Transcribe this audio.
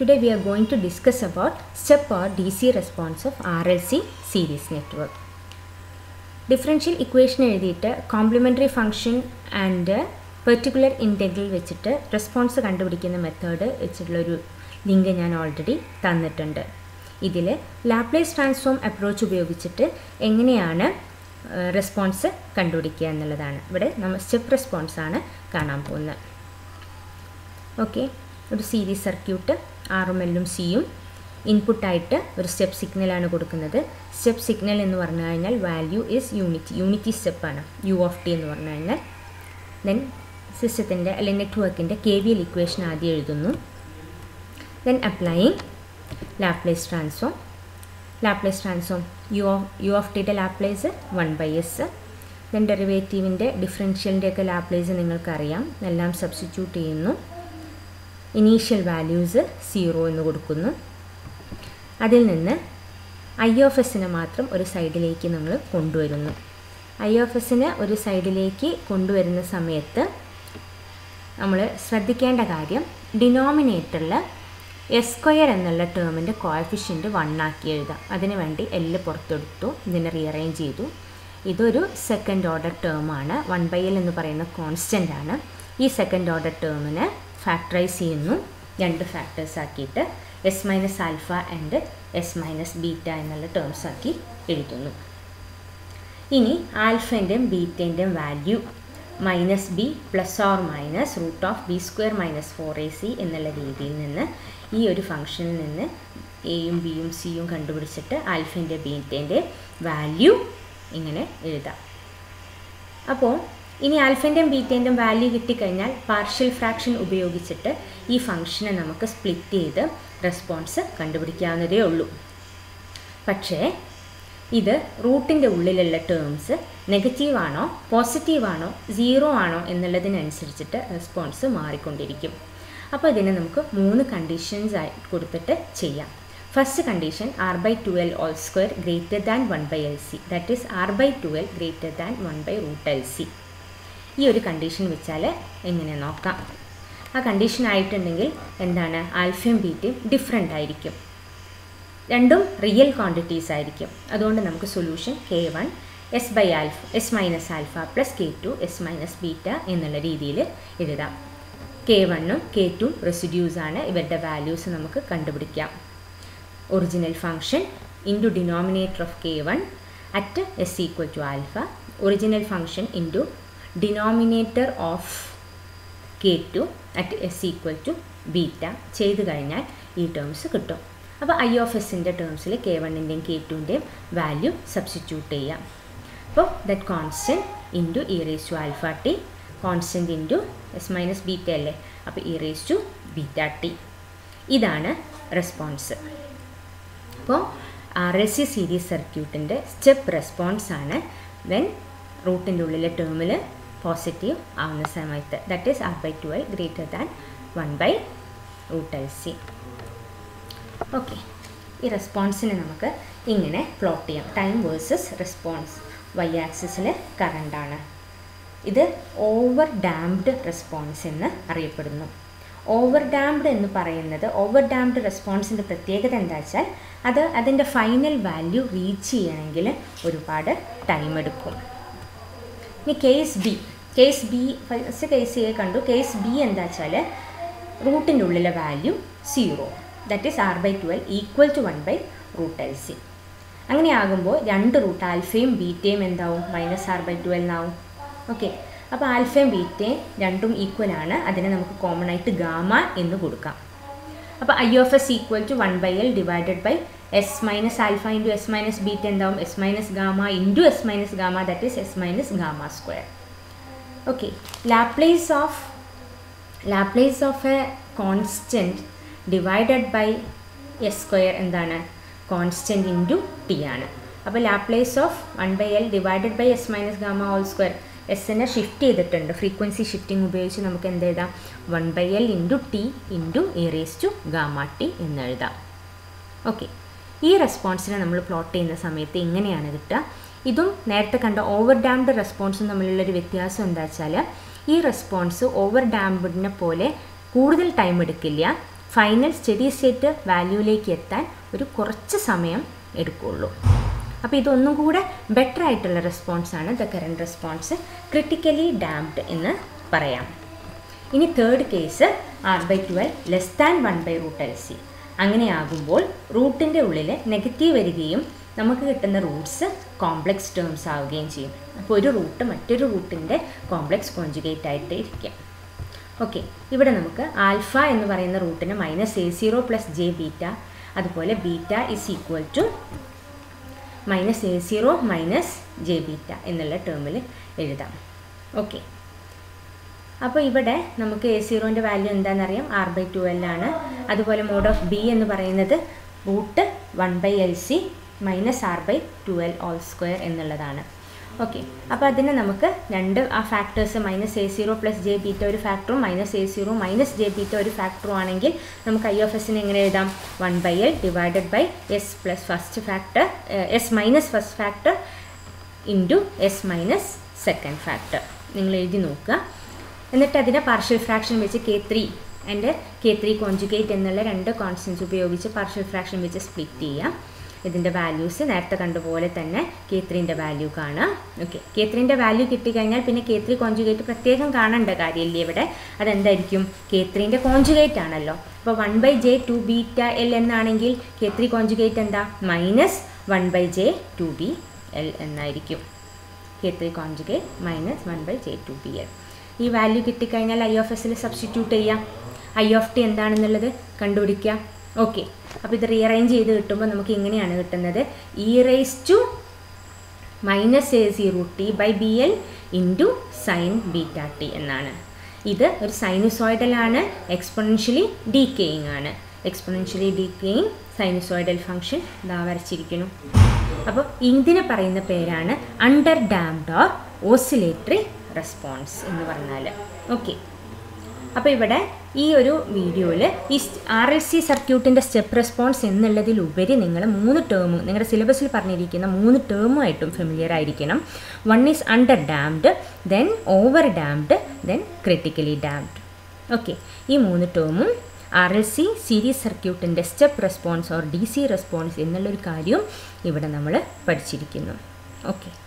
Today we are going to discuss about step or DC response of RLC series network. Differential equation എഴുതിയിട്ട് complementary function and particular integral വെച്ചിട്ട് response കണ്ടുപിടിക്കുന്ന method വെച്ചിട്ടുള്ളൊരു link ഞാൻ already തന്നിട്ടുണ്ട് ഇതിൽ Laplace transform approach ഉപയോഗിച്ചിട്ട് എങ്ങനെയാണ് response കണ്ടുപിടിക്കുക എന്നുള്ളതാണ് ഇവിടെ നമ്മൾ സ്റ്റെപ്പ് റെസ്പോൺസ് ആണ് കാണാൻ പോകുന്നത് ഓക്കെ ഒരു സീരീസ് സർക്യൂട്ട് ആറും എല്ലും സിയും ഇൻപുട്ടായിട്ട് ഒരു സ്റ്റെപ്പ് സിഗ്നലാണ് കൊടുക്കുന്നത് സ്റ്റെപ്പ് സിഗ്നൽ എന്ന് പറഞ്ഞു കഴിഞ്ഞാൽ വാല്യൂ ഈസ് യൂണിറ്റി യൂണിറ്റി സ്റ്റെപ്പാണ് യു ഓഫ് ടി എന്ന് പറഞ്ഞു കഴിഞ്ഞാൽ ദെൻ സിസ്റ്റത്തിൻ്റെ അല്ലെങ്കിൽ നെറ്റ്വർക്കിൻ്റെ കെ വി എൽ ഇക്വേഷൻ ആദ്യം എഴുതുന്നു then applying Laplace transform Laplace transform U of U of ടിയുടെ Laplace one by S then ഡെറിവേറ്റീവിൻ്റെ ഡിഫറൻഷ്യലിൻ്റെ ഒക്കെ ലാപ്ലേസ് നിങ്ങൾക്കറിയാം എല്ലാം സബ്സ്റ്റിറ്റ്യൂട്ട് ചെയ്യുന്നു ഇനീഷ്യൽ വാല്യൂസ് സീറോ എന്ന് കൊടുക്കുന്നു അതിൽ നിന്ന് ഐ ഓഫ് എസിനെ മാത്രം ഒരു സൈഡിലേക്ക് നമ്മൾ കൊണ്ടുവരുന്നു ഐ ഓഫ് എസിനെ ഒരു സൈഡിലേക്ക് കൊണ്ടുവരുന്ന സമയത്ത് നമ്മൾ ശ്രദ്ധിക്കേണ്ട കാര്യം ഡിനോമിനേറ്ററിൽ എസ് സ്ക്വയർ എന്നുള്ള ടേമിൻ്റെ കോയഫിഷ്യൻറ്റ് വൺ ആക്കി എഴുതാം അതിന് വേണ്ടി എല്ല് പുറത്തെടുത്തു ഇതിനെ റീഅറേഞ്ച് ചെയ്തു ഇതൊരു സെക്കൻഡ് ഓർഡർ ടേമാണ് വൺ ബൈ എൽ എന്ന് പറയുന്ന കോൺസ്റ്റൻ്റ് ആണ് ഈ സെക്കൻഡ് ഓർഡർ ടേമിനെ ഫാക്ടറൈസ് ചെയ്യുന്നു രണ്ട് ഫാക്ടേഴ്സ് ആക്കിയിട്ട് S minus alpha and S minus beta എന്നുള്ള ടേംസ് ആക്കി എഴുതുന്നു ഇനി ആൽഫൻ്റെയും ബീറ്റേൻ്റെയും value minus B plus or minus root of B square minus four A C എന്നുള്ള രീതിയിൽ നിന്ന് ഈ ഒരു ഫംഗ്ഷനിൽ നിന്ന് എയും ബിയും സിയും കണ്ടുപിടിച്ചിട്ട് ആൽഫൻ്റെ ബീറ്റേൻ്റെ വാല്യൂ ഇങ്ങനെ എഴുതാം അപ്പോൾ ഇനി ആൽഫൻ്റെയും ബീറ്റേൻ്റെയും വാല്യൂ കിട്ടിക്കഴിഞ്ഞാൽ പാർഷ്യൽ ഫ്രാക്ഷൻ ഉപയോഗിച്ചിട്ട് ഈ ഫംഗ്ഷനെ നമുക്ക് സ്പ്ലിറ്റ് ചെയ്ത് റെസ്പോൺസ് കണ്ടുപിടിക്കാവുന്നതേ ഉള്ളൂ പക്ഷേ ഇത് റൂട്ടിൻ്റെ ഉള്ളിലുള്ള ടേംസ് നെഗറ്റീവ് ആണോ പോസിറ്റീവ് ആണോ സീറോ ആണോ എന്നുള്ളതിനനുസരിച്ചിട്ട് റെസ്പോൺസ് മാറിക്കൊണ്ടിരിക്കും അപ്പോൾ ഇതിനെ നമുക്ക് മൂന്ന് കണ്ടീഷൻസ് ആയി കൊടുത്തിട്ട് ചെയ്യാം first condition R by two L all square greater than one by L C that is R by two L greater than one by root L C ഈ ഒരു കണ്ടീഷൻ വെച്ചാൽ എങ്ങനെ നോക്കാം ആ കണ്ടീഷൻ ആയിട്ടുണ്ടെങ്കിൽ എന്താണ് ആൽഫയും ബീറ്റയും ഡിഫറെൻ്റ് ആയിരിക്കും രണ്ടും റിയൽ ക്വാണ്ടിറ്റീസ് ആയിരിക്കും അതുകൊണ്ട് നമുക്ക് solution K one S by alpha S minus alpha plus K two S minus beta എന്നുള്ള രീതിയിൽ എഴുതാം കെ വണ്ണും കെ ടു റെസിഡ്യൂസ് ആണ് ഇവരുടെ വാല്യൂസ് നമുക്ക് കണ്ടുപിടിക്കാം original function into denominator of K one at S equal to alpha original function into denominator of K two at S equal to beta ചെയ്ത് കഴിഞ്ഞാൽ ഈ ടേംസ് കിട്ടും അപ്പോൾ ഐ ഓഫ് എസിൻ്റെ ടേംസിൽ കെ വണ്ണിൻ്റെയും കെ ടുവിൻ്റെയും വാല്യൂ സബ്സ്റ്റിറ്റ്യൂട്ട് ചെയ്യാം അപ്പോൾ that constant into E raise to alpha T constant into S minus beta അല്ലേ അപ്പോൾ E raise to beta T ഇതാണ് റെസ്പോൺസ് അപ്പോൾ ആർ എൽ സി സീരീസ് സർക്യൂട്ടിൻ്റെ സ്റ്റെപ്പ് റെസ്പോൺസ് ആണ് വെൻ റൂട്ടിൻ്റെ ഉള്ളിലെ ടേമിൽ പോസിറ്റീവ് ആവുന്ന സമയത്ത് that is R by twelve greater than one by root L C okay ഈ റെസ്പോൺസിനെ നമുക്ക് ഇങ്ങനെ പ്ലോട്ട് ചെയ്യാം ടൈം വേഴ്സസ് റെസ്പോൺസ് വൈ ആക്സിസിൽ കറണ്ടാണ് ഇത് ഓവർ ഡാംപ്ഡ് റെസ്പോൺസ് എന്ന് അറിയപ്പെടുന്നു ഓവർ ഡാംപ്ഡ് എന്ന് പറയുന്നത് ഓവർ ഡാംപ്ഡ് റെസ്പോൺസിൻ്റെ പ്രത്യേകത എന്താ വെച്ചാൽ അത് അതിൻ്റെ ഫൈനൽ വാല്യൂ റീച്ച് ചെയ്യണമെങ്കിൽ ഒരുപാട് ടൈം എടുക്കും ഇനി case B case B first case A കണ്ടു കേസ് ബി എന്താ വെച്ചാൽ റൂട്ടിൻ്റെ ഉള്ളിലെ value zero that is R by twelve equal to one by root L C അങ്ങനെ ആകുമ്പോൾ രണ്ട് റൂട്ട് ആൽഫയും ബീറ്റയും എന്താവും മൈനസ് ആർ ബൈ ട്വൽവ് എന്നാവും ഓക്കെ അപ്പോൾ ആൽഫയും ബീറ്റയും രണ്ടും ഈക്വൽ ആണ് അതിനെ നമുക്ക് കോമൺ ആയിട്ട് ഗാമ എന്ന് കൊടുക്കാം അപ്പോൾ I of S equal to one by L divided by S minus alpha into S minus beta എന്താവും S minus gamma into S minus gamma that is S minus gamma square okay Laplace of Laplace of a constant divided by S square എന്താണ് constant into T ആണ് അപ്പോൾ Laplace of one by L divided by S minus gamma whole square എസ്സിനെ shift ചെയ്തിട്ടുണ്ട് frequency shifting ഉപയോഗിച്ച് നമുക്ക് എന്ത് എഴുതാം one by L into T into E raise to gamma T എന്ന് എഴുതാം ഓക്കെ ഈ റെസ്പോൺസിനെ നമ്മൾ പ്ലോട്ട് ചെയ്യുന്ന സമയത്ത് ഇങ്ങനെയാണ് കിട്ടുക ഇതും നേരത്തെ കണ്ട ഓവർ ഡാംഡ് റെസ്പോൺസും തമ്മിലുള്ളൊരു വ്യത്യാസം എന്താ വെച്ചാൽ ഈ റെസ്പോൺസ് ഓവർ ഡാംഡിനെ പോലെ കൂടുതൽ ടൈം എടുക്കില്ല ഫൈനൽ സ്റ്റഡി സ്റ്റേറ്റ് വാല്യൂവിലേക്ക് എത്താൻ ഒരു കുറച്ച് സമയം എടുക്കുള്ളൂ അപ്പോൾ ഇതൊന്നും കൂടെ ബെറ്റർ ആയിട്ടുള്ള റെസ്പോൺസാണ് the current response critically damped എന്ന് പറയാം ഇനി third case R by twelve less than one by root L C അങ്ങനെയാകുമ്പോൾ റൂട്ടിൻ്റെ ഉള്ളിൽ നെഗറ്റീവ് വരികയും നമുക്ക് കിട്ടുന്ന റൂട്ട്സ് കോംപ്ലക്സ് ടേംസ് ആവുകയും ചെയ്യും അപ്പോൾ ഒരു റൂട്ട് മറ്റൊരു റൂട്ടിൻ്റെ കോംപ്ലക്സ് കോൺജുഗേറ്റ് ആയിട്ട് ഇരിക്കും ഓക്കെ ഇവിടെ നമുക്ക് ആൽഫ എന്ന് പറയുന്ന റൂട്ടിന് minus A zero plus J beta അതുപോലെ beta is equal to minus A zero minus J beta എന്നുള്ള ടേമിൽ എഴുതാം ഓക്കെ അപ്പോൾ ഇവിടെ നമുക്ക് എ സീറോൻ്റെ വാല്യൂ എന്താണെന്നറിയാം ആർ ബൈ ടു എൽ ആണ് അതുപോലെ മോഡ് ഓഫ് ബി എന്ന് പറയുന്നത് root one by L C minus R by two L all square എന്നുള്ളതാണ് ഓക്കെ അപ്പോൾ അതിന് നമുക്ക് രണ്ട് ആ factors minus A zero plus J beta ഒരു ഫാക്ടറും minus A zero minus J beta ഒരു ഫാക്ടറും ആണെങ്കിൽ നമുക്ക് ഐ ഓഫ് എസിന് എങ്ങനെ എഴുതാം one by L divided by S plus first factor S minus first factor into S minus second factor നിങ്ങൾ എഴുതി നോക്കുക എന്നിട്ട് അതിനെ പാർഷ്യൽ ഫ്രാക്ഷൻ വെച്ച് K three and K three conjugate എന്നുള്ള രണ്ട് കോൺസ്റ്റൻസ് ഉപയോഗിച്ച് പാർഷ്യൽ ഫ്രാക്ഷൻ വെച്ച് സ്പ്ലിറ്റ് ചെയ്യാം ഇതിൻ്റെ വാല്യൂസ് നേരത്തെ കണ്ടുപോലെ തന്നെ കെ ത്രീൻ്റെ വാല്യൂ കാണാം ഓക്കെ കെ ത്രീൻ്റെ വാല്യൂ കിട്ടിക്കഴിഞ്ഞാൽ പിന്നെ കെ ത്രീ കോൺജുഗേറ്റ് പ്രത്യേകം കാണേണ്ട കാര്യമില്ലേ ഇവിടെ അതെന്തായിരിക്കും കെ ത്രീൻ്റെ കോൺജുഗേറ്റ് ആണല്ലോ അപ്പോൾ one by J two beta L എന്നാണെങ്കിൽ കെ ത്രീ കോൺജുഗേറ്റ് എന്താ minus one by J two B L എന്നായിരിക്കും K three conjugate minus one by J two B L ഈ value കിട്ടിക്കഴിഞ്ഞാൽ ഐ ഓഫ് എസിൽ substitute ചെയ്യാം I of T എന്താണെന്നുള്ളത് കണ്ടുപിടിക്കാം okay അപ്പോൾ ഇത് റീഅറേഞ്ച് ചെയ്ത് കിട്ടുമ്പോൾ നമുക്ക് ഇങ്ങനെയാണ് കിട്ടുന്നത് E raise to minus A zero T by B L into sine beta T എന്നാണ് ഇത് ഒരു സൈനുസോയിഡലാണ് എക്സ്പൊണൻഷ്യലി ഡീക്കേയിങ് ആണ് എക്സ്പൊണൻഷ്യലി ഡീക്കേയിങ് സൈനുസോയിഡൽ ഫംഗ്ഷൻ ഇതാ വരച്ചിരിക്കുന്നു അപ്പോൾ ഇതിന് പറയുന്ന പേരാണ് under damped or oscillatory response എന്ന് പറഞ്ഞാൽ ഓക്കെ അപ്പോൾ ഇവിടെ ഈ ഒരു വീഡിയോയിൽ ഈ ആർ എൽ സി സർക്യൂട്ടിൻ്റെ സ്റ്റെപ്പ് റെസ്പോൺസ് എന്നുള്ളതിലുപരി നിങ്ങൾ മൂന്ന് ടേം നിങ്ങളുടെ സിലബസിൽ പറഞ്ഞിരിക്കുന്ന മൂന്ന് ടേമുമായിട്ടും ഫെമിലിയർ ആയിരിക്കണം one is under damned then over damped then critically damped okay ഈ മൂന്ന് ടേമും ആർ എൽ സി സീരീസ് സർക്യൂട്ടിൻ്റെ step response or D C response എന്നുള്ളൊരു കാര്യവും ഇവിടെ നമ്മൾ പഠിച്ചിരിക്കുന്നു ഓക്കെ